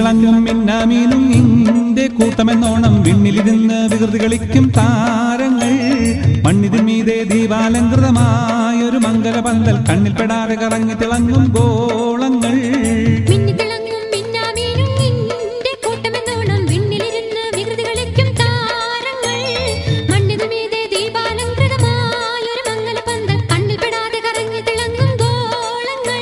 മിന്നിത്തിളങ്ങും മിന്നാമീനും ഇന്റെ കൂട്ടമെന്നോണം വിണ്ണിലിരുന്ന് വികൃതി കളിക്കും താരങ്ങൾ മണ്ണിതിൻ മീതെ ദീപാലങ്കൃതമായൊരു മംഗലപന്തൽ കണ്ണിൽ പെടാതെ കറങ്ങി തിളങ്ങും ഗോളങ്ങൾ മിന്നിത്തിളങ്ങും മിന്നാമീനും നിന്റെ കൂട്ടമെന്നോണം വിണ്ണിലിരുന്ന് വികൃതി കളിക്കും താരങ്ങൾ മണ്ണിനു മീതെ ദീപാലങ്കൃതമായൊരു മംഗലപന്തൽ കണ്ണിൽ പെടാതെ കറങ്ങി തിളങ്ങും ഗോളങ്ങൾ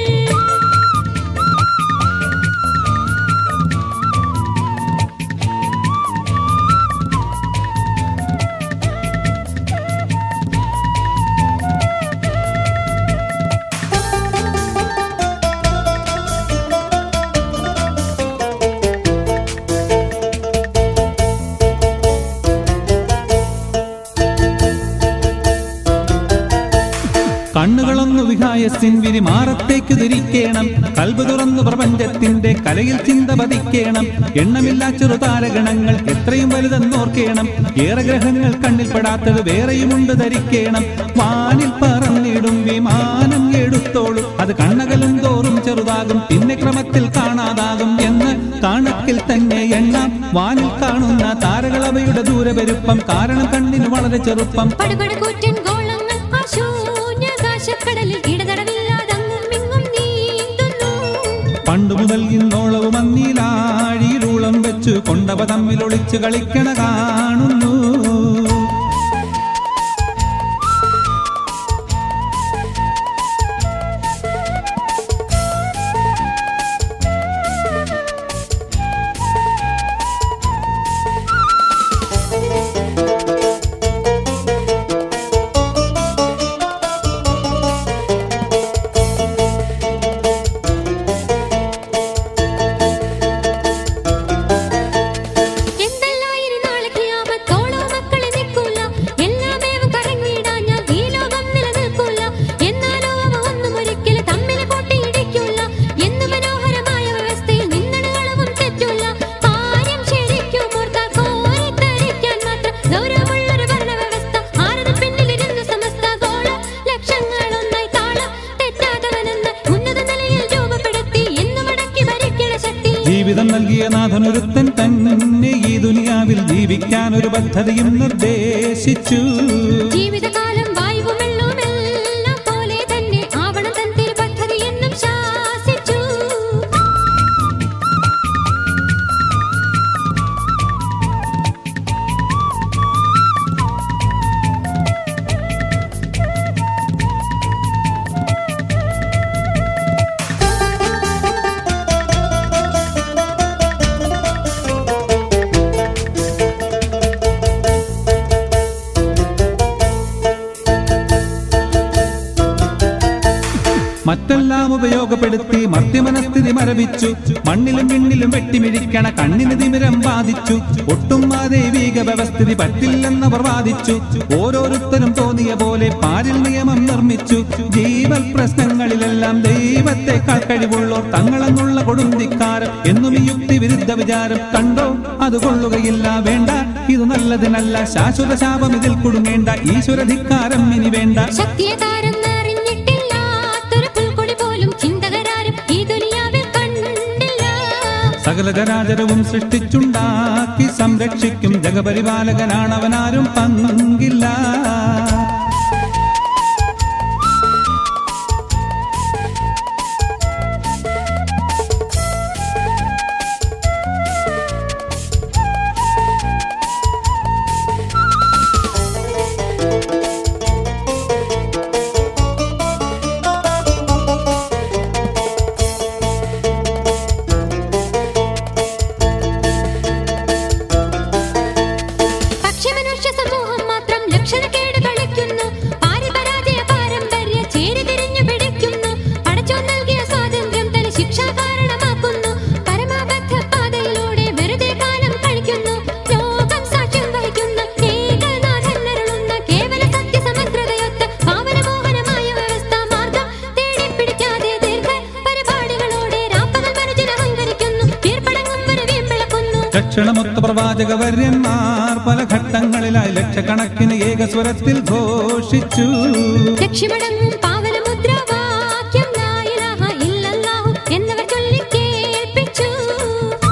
കണ്ണുകളൊന്നു വിഹായസിൻ വിരി മാറത്തേക്ക് തിരിക്കേണം കൽബ് തുറന്നു പ്രപഞ്ചത്തിന്റെ കലയിൽ ചിന്ത പതിക്കേണം എണ്ണമില്ലാ ചെറുതാരഗണങ്ങൾ എത്രയും വലുതെന്നോർക്കേണം ഏറെ ഗ്രഹങ്ങൾ കണ്ണിൽ പെടാത്തത് വേറെയുമുണ്ട് ധരിക്കേണം വാനിൽ പറന്നിടും വിമാനം എടുത്തോളും അത് കണ്ണകലും തോറും ചെറുതാകും പിന്നെ ക്രമത്തിൽ കാണാതാകും എന്ന് കണക്കിൽ തന്നെ എണ്ണാം വാനിൽ കാണുന്ന താരകളവയുടെ ദൂരപെരുപ്പം കാരണം കണ്ണിന് വളരെ ചെറുപ്പം പടുപടുകൂറ്റൻ ഗോളങ്ങൾ ആ ശൂന്യാകാശക്കടലിൽ ഇടതടവില്ലാതങ്ങും ഇങ്ങും നീന്തുന്നു പണ്ടു മുതൽ ഇന്നോളവും അന്നീലാഴിയിലൂളം വെച്ചു കൊണ്ടവ തമ്മിൽ ഒളിച്ചു കളിക്കണ കാണുന്നു എന്തെല്ലായിരി നാളെ ഖിയാമത്തോളോ മക്കളെ നിൽക്കൂല എല്ലാമേവും കറങ്ങിയിടാൻ ഞാൻ ഈ ലോകം നിലനിൽക്കൂല എന്നാലോ അവ ഒന്നും ഒരിക്കലും തമ്മിൽ കൂട്ടിയിടിക്കൂല എന്ന് മനോഹരമായ വ്യവസ്ഥയിൽ നിന്നണകളവും തെറ്റൂല കാര്യം ശരിക്കും ഓർത്താൽ കോരിത്തരിക്കാൻ മാത്രം ഗൗരവമുള്ളൊരു ഭരണവ്യവസ്ഥ ആരത് പിന്നിലിരുന്ന് സമസ്ത ഗോള ലക്ഷങ്ങളൊന്നായി താളം തെറ്റാത്തവനെന്ന് ഉന്നത നിലയിൽ രൂപപ്പെടുത്തി എന്ന് മടക്കി ഭരിക്കണ ശക്തി ജീവിതം നൽകിയ നാഥനൊരുത്തൻ തന്നെ ഈ ദുനിയാവിൽ ജീവിക്കാൻ ഒരു പദ്ധതിയും നിർദ്ദേശിച്ചു ജീവിതകാലം വായുവും വെള്ളവും എല്ലാം പോലെ തന്നെ ആവണം തൻ തിരുപദ്ധതി എന്നും ശാസിച്ചു മറ്റെല്ലാം ഉപയോഗപ്പെടുത്തി മർത്യമനസ്ഥിതി മരവിച്ചു മണ്ണിലും വിണ്ണിലും വെട്ടിമിഴിക്കണ കണ്ണിന് തിമിരം ബാധിച്ചു ഒട്ടും ആ ദൈവിക വ്യവസ്ഥിതി പറ്റില്ലെന്നവർ വാദിച്ചു ഓരോരുത്തരും തോന്നിയ പോലെ പാരിൽ നിയമം നിർമ്മിച്ചു ജീവൽ പ്രശ്നങ്ങളിലെല്ലാം ദൈവത്തെക്കാൾ കഴിവുള്ളോർ തങ്ങളെന്നുള്ള കൊടുന്തിക്കാരം എന്നും ഈ യുക്തി വിരുദ്ധ വിചാരം കണ്ടോ അത് കൊള്ളുകയില്ല വേണ്ട ഇത് നല്ലതിനല്ല ശാശ്വത ശാപം ഇതിൽ കുടുങ്ങേണ്ട ഈശ്വരധിക്കാരം ഇനി വേണ്ട ശക്തിയകാരം അറിഞ്ഞിട്ടില്ലാത്തൊരു പുൽക്കൊടി പോലും ചിന്തകരാരും ഈ ദുനിയാവിൽ കണ്ടില്ല സകല ചരാചരവും സൃഷ്ടിച്ചുണ്ടാക്കി സംരക്ഷിക്കും ജഗപരിപാലകനാണവനാരും പങ്കില്ല പക്ഷെ മനുഷ്യ സമൂഹം മാത്രം ലക്ഷണക്കേട് കളിക്കുന്നു പാരപരാജയ പാരമ്പര്യ ചേരി തിരിഞ്ഞു പിടിക്കുന്നു പടച്ചോൻ നൽകിയ സ്വാതന്ത്ര്യം തനി ശിക്ഷാ കാരണമാക്കുന്നു പരമാബദ്ധ പാതയിലൂടെ വെറുതെ കാലം കഴിക്കുന്നു ലോകം സാക്ഷ്യം വഹിക്കുന്ന ഏകനാഥനരുളുന്ന കേവല സത്യസമഗ്രതയൊത്ത പാവനമോഹനമായ വ്യവസ്ഥ മാർഗം തേടി പിടിക്കാതെ ദീർഘ പരിപാടികളോടെ രാപ്പകൽ മനുഷ്യൻ അഹങ്കരിക്കുന്നു വീർപ്പടങ്ങും വരെ വീമ്പിളക്കുന്നു ലക്ഷണമൊത്ത പ്രവാചക വര്യന്മാർ പല ഘട്ടങ്ങളിലായി ലക്ഷക്കണക്കിന് ഏകസ്വരത്തിൽ ഘോഷിച്ചു ലക്ഷ്യമടങ്ങും പാവനമുദ്രാവാക്യം ലാ ഇലാഹ ഇല്ലല്ലാഹു എന്നവർ ചൊല്ലി കേൾപ്പിച്ചു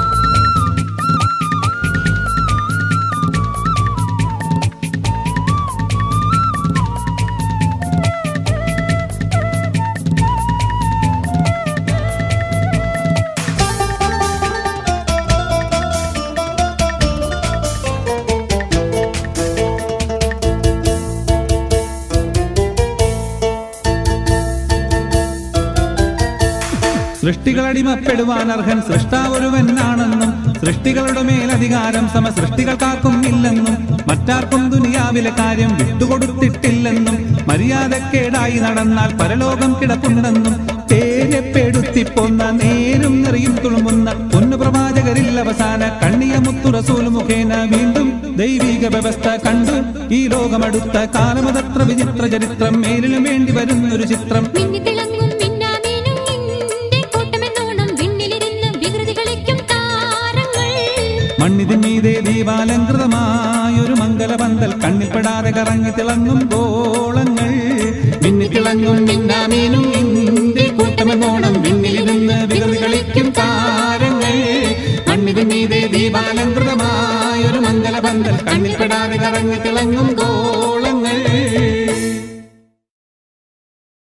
സൃഷ്ടികൾ അടിമപ്പെടുവാൻ അർഹൻ സൃഷ്ടാവൊരുവനാണെന്നും സൃഷ്ടികളുടെ മേലധികാരം സമ സൃഷ്ടികൾക്കാർക്കും ഇല്ലെന്നും മറ്റാർക്കും ദുനിയാവിലെ കാര്യം വിട്ടുകൊടുത്തിട്ടില്ലെന്നും മര്യാദക്കേടായി നടന്നാൽ പരലോകം കിടപ്പുണ്ടെന്നും തേരെപ്പെടുത്തിപ്പൊന്ന നേരും നിറയും തുളുമ്പുന്ന പൊന്നു പ്രവാചകരിൽ അവസാന കണ്ണിയ മുത്തു റസൂൽ മുഖേന വീണ്ടും ദൈവിക വ്യവസ്ഥ കണ്ടു ഈ ലോകമടുത്ത കാലമതത്ര വിചിത്ര ചരിത്രം മേലിലും വേണ്ടി വരുന്നൊരു ചിത്രം മിന്നിത്തിളങ്ങും മിന്നാമീനും നിന്റെ കൂട്ടമെന്നോണം വിണ്ണിലിരുന്ന് വികൃതി കളിക്കും താരങ്ങൾ മണ്ണിതിൻ മീതെ ദീപാലങ്കൃതമായൊരു മംഗലപന്തൽ കണ്ണിൽപ്പെടാതെ കറങ്ങി തിളങ്ങും ഗോളങ്ങൾ മിന്നിത്തിളങ്ങും മിന്നാമീനും ഇന്ത്യ കൂട്ടമെന്നോണം വിണ്ണിലിരുന്ന് വികൃതി കളിക്കും താരങ്ങൾ മണ്ണിതിൻ മീതെ ദീപാലങ്കൃതമായൊരു മംഗലപന്തൽ കണ്ണിൽപ്പെടാതെ കറങ്ങി തിളങ്ങും